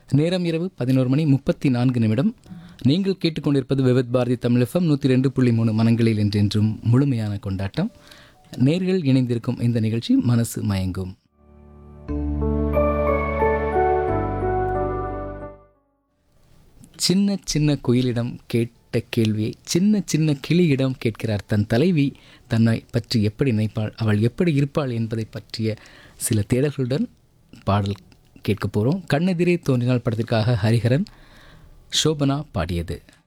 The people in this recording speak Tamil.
நேரம் இரவு பதினோரு மணி முப்பத்தி நான்கு நிமிடம் நீங்கள் கேட்டுக்கொண்டிருப்பது விவித் பாரதி தமிழ் எஃப்எம் நூற்றி ரெண்டு புள்ளி மூணு மனங்களில் என்றென்றும் முழுமையான கொண்டாட்டம் நேர்கள் இணைந்திருக்கும் இந்த நிகழ்ச்சி மனசு மயங்கும் சின்ன சின்ன குயிலிடம் கேட்ட கேள்வியை சின்ன சின்ன கிளியிடம் கேட்கிறார் தன் தலைவி தன்னை பற்றி எப்படி நினைப்பாள் அவள் எப்படி இருப்பாள் என்பதை பற்றிய சில தேடல்களுடன் பாடல் கேட்க போகிறோம் கண்ணெதிரே தோன்றினால் படத்திற்காக ஹரிஹரன் சோபனா பாடியது